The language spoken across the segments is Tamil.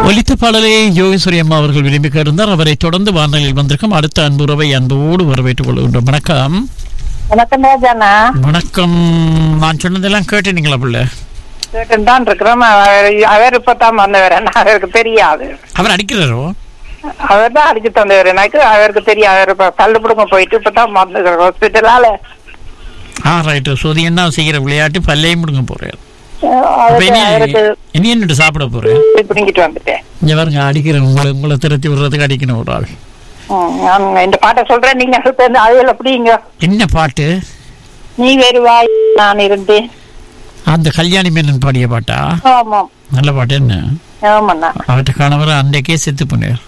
ஒலித்த பாடலை யோகேஸ்வரி அம்மா அவர்கள் விரும்பி கேட்டிருந்தார் அவரை தொடர்ந்து வானொலியில் வந்திருக்கும் அடுத்த அன்புறவை அன்போடு வரவேற்றுக் கொள்கின்றோம் வணக்கம் வணக்கம் ராஜாண்ணா வணக்கம் நான் சொன்னதெல்லாம் கேட்டீங்களா பிள்ளை கேட்டுன்னு தான் இருக்கிறோம் அவர் அவர் இப்பதான் வந்தவர் அவருக்கு தெரியாது அவர் அடிக்கிறாரோ அவர் தான் அடிச்சு தந்தவர் எனக்கு அவருக்கு தெரியாது அவர் இப்ப கல்லு பிடுங்க போயிட்டு இப்பதான் வந்துக்கிறார் ஹாஸ்பிட்டலால ஆ ரைட்டு சோதி என்ன செய்கிற விளையாட்டு பல்லையும் முடுங்க போறாரு அப்ப அவருக்கு இனி அவருக்கு இனி என்னட்டு சாப்பிட போறேன் போய் பிடுங்கிட்டு வந்துட்டேன் இங்க பாருங்க அடிக்கிறேன் உங்களை உங்களை திருத்தி விடுறதுக்கு அடிக்கணும் ஒரு ஆள் ம், நான் இந்த பாட்டை சொல்றேன் நீங்க இப்ப இந்த அதுல பிடிங்க என்ன பாட்டு நீ வருவாய் நான் இருந்தேன் அந்த கல்யாணி மேனன் பாடிய பாட்டா ஆமாம் நல்ல பாட்டு என்ன ஆமாண்ணா அவர்கிட்ட கணவர் அன்றைக்கே செத்து போனார்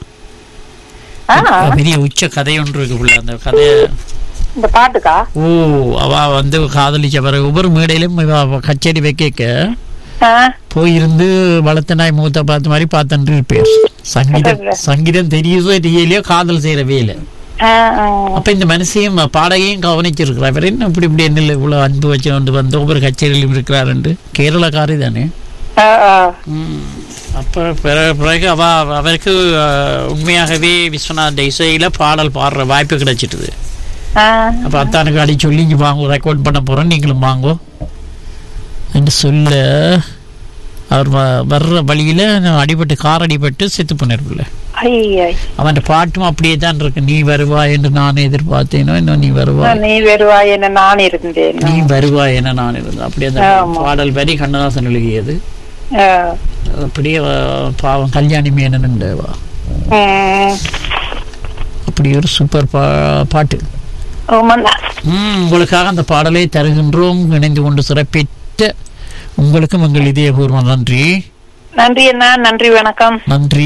ஆ பெரிய உச்ச கதை ஒன்று இருக்கு பிள்ளை அந்த கதையை இந்த பாட்டுக்கா ஓ அவ வந்து காதலிச்ச பிறகு ஒவ்வொரு மேடையிலும் இவ அவ கச்சேரி வைக்க ஆ, போயிருந்து வளர்த்த நாய் முகத்தை பார்த்த மாதிரி பார்த்துட்டு இருப்பார் சங்கீதம் சங்கீதம் தெரியுதோ தெரியலையோ காதல் செய்யற வேலை ஆ, ஆ. அப்ப இந்த மனுஷையும் பாடகையும் கவனிச்சிருக்கிறார் இவர் என்ன இப்படி இப்படி என்ன இவ்வளவு அன்பு வச்சு கொண்டு வந்து ஒவ்வொரு கச்சேரியிலும் இருக்கிறாருண்டு கேரளக்காரி தானே ஆ, ஆ. அப்போ பிற- பிறகு அவ அவருக்கு அஹ், உண்மையாகவே விஸ்வநாத் இசையில பாடல் பாடுற வாய்ப்பு கிடைச்சிட்டுது ஆ. அப்போ அத்தானுக்கு அடி சொல்லி இங்கே வாங்க ரெக்கார்ட் பண்ண போகிறோம் நீங்களும் வாங்கோ என்று சொல்ல அவர் வ- வர்ற வழியில் அடிபட்டு கார் அடிபட்டு செத்து போனார்ல ஐ, ஐ. அவன் பாட்டும் அப்படியே தான் இருக்கு நீ வருவாய் என்று நான் எதிர்பார்த்தேனோ இன்னும் நீ வருவாய் நீ வருவாய் என்ன நான் இருந்தேன் நீ வருவாய் என நான் இருந்தேன் அப்படியே தான் ஆமா. பாடல் வரி கண்ணதாசன் எழுதியது ஆ. அப்படியே அஹ், பாவம் கல்யாணி மேனனுண்டவா ம். அப்படி ஒரு சூப்பர் பா பாட்டு ஆமாண்ணா ம், உங்களுக்காக அந்த பாடலை தருகின்றோம் இணைந்து கொண்டு சிறப்பித்த உங்களுக்கும் எங்கள் இதயபூர்வ நன்றி நன்றி அண்ணா நன்றி வணக்கம் நன்றி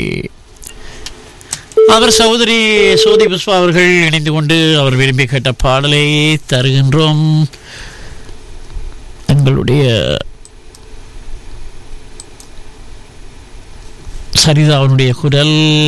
அவர் சகோதரி சோதி புஷ்பா அவர்கள் இணைந்து கொண்டு அவர் விரும்பி கேட்ட பாடலை தருகின்றோம் எங்களுடைய சரிதா அவனுடைய குரல்